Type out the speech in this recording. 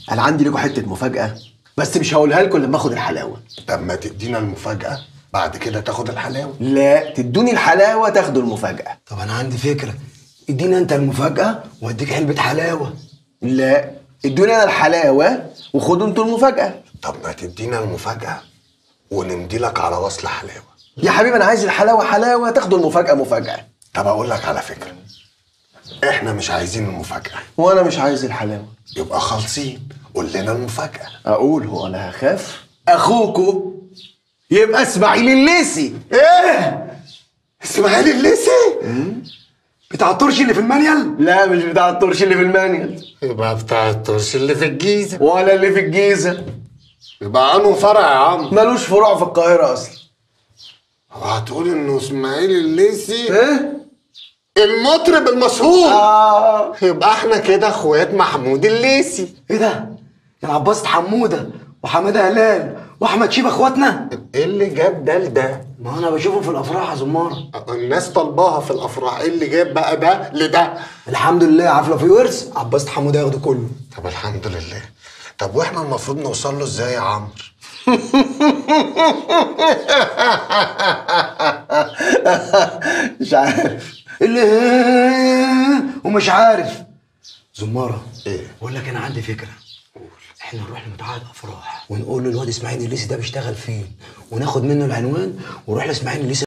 انا عندي لكم حته مفاجاه بس مش هقولها لكم لما اخد الحلاوه طب ما تدينا المفاجأة بعد كده تاخد الحلاوة لا تدوني الحلاوه تاخدوا المفاجاه طب انا عندي فكره ادينا انت المفاجاه واديك علبه حلاوه لا ادوني انا الحلاوه وخدوا انتوا المفاجاه طب ما تدينا المفاجأة ونمدي لك على وصل حلاوة يا حبيبي انا عايز الحلاوه حلاوه تاخدوا المفاجاه مفاجاه طب اقول لك على فكرة احنا مش عايزين المفاجأة وانا مش عايز الحلاوه يبقى خالصين قول لنا المفاجأة اقول هو انا هخاف اخوكو يبقى اسماعيل الليسي ايه اسماعيل الليسي بتاع الطرش اللي في المانيال لا مش بتاع الطرش اللي في المانيال يبقى بتاع الترش اللي في الجيزة ولا اللي في الجيزه يبقى انه فرع يا عم ملوش فروع في القاهره اصلا هتقول انه اسماعيل الليسي ايه المطرب المشهور اه يبقى احنا كده اخوات محمود الليسي ايه ده كان عباس حموده وحماده هلال واحمد شيبه اخواتنا ايه اللي جاب ده لده ما انا بشوفهم في الافراح يا زماره الناس طالباها في الافراح ايه اللي جاب بقى ده لده الحمد لله عارف لو في ورث عباس حموده ياخده كله طب الحمد لله طب واحنا المفروض نوصل له ازاي يا عمرو مش عارف اللي ومش عارف زماره ايه؟ بقول لك انا عندي فكره احنا نروح لمتعهد افراح ونقول له الواد اسماعيل الليسي ده بيشتغل فين وناخد منه العنوان ونروح لاسماعيل الليسي